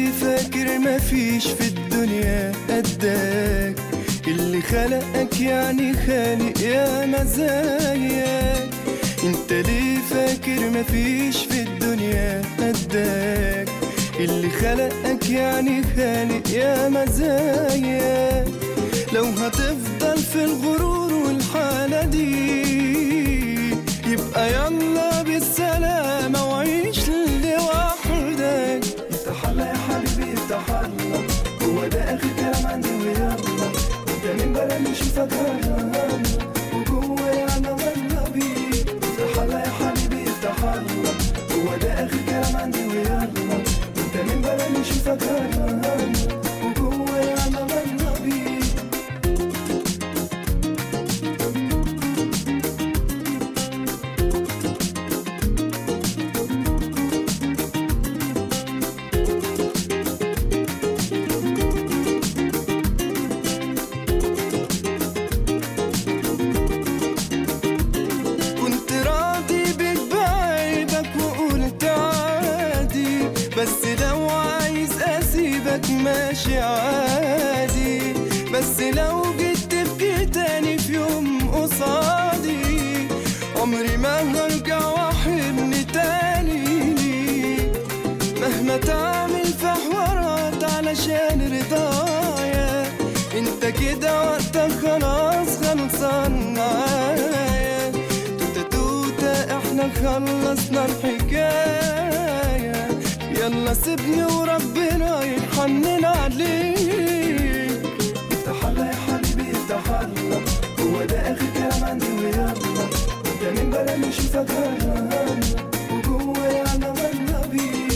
فاكر مفيش في الدنيا قدك اللي خلقك يعني خالق يا مزاياك انت ليه فاكر مفيش في الدنيا قدك اللي خلقك يعني خالق يا مزاياك لو هتفضل في الغرور والحالة دي يبقى يلا بالسلامة وعيش لوحدك افتح يا حبيبي افتح الله هو ده اخر كلام عندي ويلا انت من بلد نشوفك هلا وجوه انا والله بيك افتح الله يا حبيبي افتح الله هو ده اخر كلام عندي ويلا انت من بلد نشوفك هلا وجوه انا والله بيك كنت راضي بيك بعيبك وقلت عادي بس لو عايز اسيبك ماشي عادي بس لو جيت تبكي تاني في يوم قصادي عمري ما هرجع واحبني تاني ليك مهما تعمل في حوارات علشان رضايا انت كده وقتك خلاص خلصان معايا توتة توتة احنا خلصنا الحكاية يلا سيبني وربنا يحنن عليك افتح الله يا حبيبي افتح الله هو ده اخر كلام عندي ويلا انت من بلد نشوفك هلا وجوه انا والله بيك